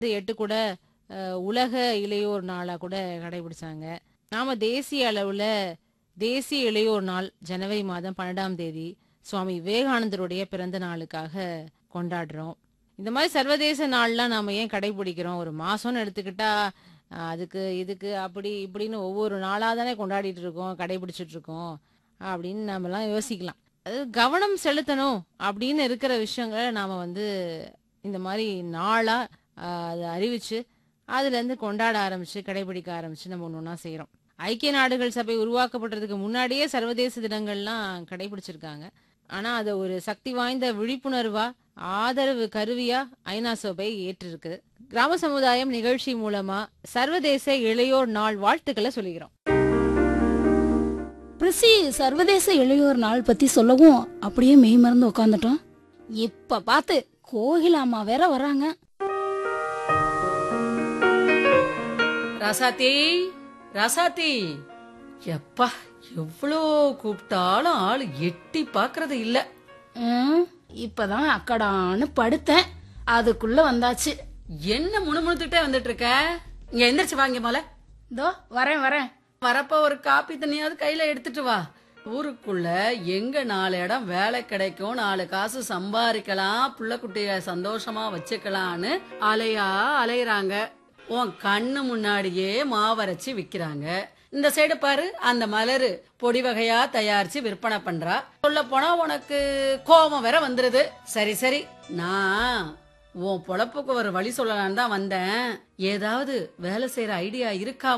இது எட்டு கூட அஹ், உலக இளையோர் நாளா கூட கடைபிடிச்சாங்க நாம தேசிய அளவுல தேசிய இளையோர் நாள் ஜனவரி மாதம் பன்னெண்டாம் தேதி சுவாமி விவேகானந்தருடைய பிறந்த நாளுக்காக கொண்டாடுறோம் இந்த மாதிரி சர்வதேச நாள்லாம் நாம ஏன் கடைபிடிக்கிறோம் ஒரு மாசம்னு எடுத்துக்கிட்டா அஹ், அதுக்கு இதுக்கு அப்படி இப்படின்னு ஒவ்வொரு நாளா தானே கொண்டாடிட்டு இருக்கோம் கடைபிடிச்சிட்டு இருக்கோம் அப்படின்னு நாமெல்லாம் யோசிக்கலாம் அது கவனம் செலுத்தணும் அப்படின்னு இருக்கிற விஷயங்களை நாம வந்து இந்த மாதிரி நாளா ஆஹ், அதை அறிவிச்சு அதுல இருந்து கொண்டாட ஆரம்பிச்சு கடைபிடிக்க ஆரம்பிச்சு நம்ம ஒன்று ஒன்றா செய்கிறோம் ஐக்கிய நாடுகள் சபை உருவாக்கப்படுறதுக்கு முன்னாடியே சர்வதேச தினங்கள்லாம் கடைபிடிச்சிருக்காங்க ஆனா அதை ஒரு சக்தி வாய்ந்த விழிப்புணர்வா ஆதரவு கருவியா ஐநா சபை ஏற்றிருக்கு கிராம சமுதாயம் நிகழ்ச்சி மூலமா சர்வதேச இளையோர் நாள் வாழ்த்துக்களை சொல்லிக்கிறோம் பிரிசி சர்வதேச இளையோர் நாள் பத்தி சொல்லவும் அப்படியே மெய் மறந்து உட்காந்துட்டோம் இப்ப பார்த்து கோகிலாமா வேற வராங்க ராசாத்தி ராசாத்தி எப்பா எவ்வளோ கூப்பிட்டாலும் ஆளு எட்டி பாக்குறது இல்ல ம், இப்பதான் அக்கடான்னு படுத்தேன் அதுக்குள்ள வந்தாச்சு என்ன முணுமுணுத்துட்டே வந்துட்டு இருக்க இங்க எந்திரிச்சு வாங்க போல இதோ வரேன் வரேன் வரப்ப ஒரு காப்பி தண்ணியாவது கையில எடுத்துட்டு வா ஊருக்குள்ள எங்க நாலு இடம் வேலை கிடைக்கும் நாலு காசு சம்பாதிக்கலாம் புள்ள குட்டிய சந்தோஷமா வச்சுக்கலான்னு அலையா அலையுறாங்க உன் கண்ணு முன்னாடியே மாவரைச்சு விக்கிறாங்க இந்த சைடு பாரு அந்த மலரு பொடி வகையா தயாரிச்சு விற்பனை பண்றா சொல்ல போனா உனக்கு கோபம் வேற வந்துருது சரி சரி நான் உன் பொழப்புக்கு ஒரு வழி சொல்லலான்னு தான் வந்தேன் ஏதாவது வேலை செய்யற ஐடியா இருக்கா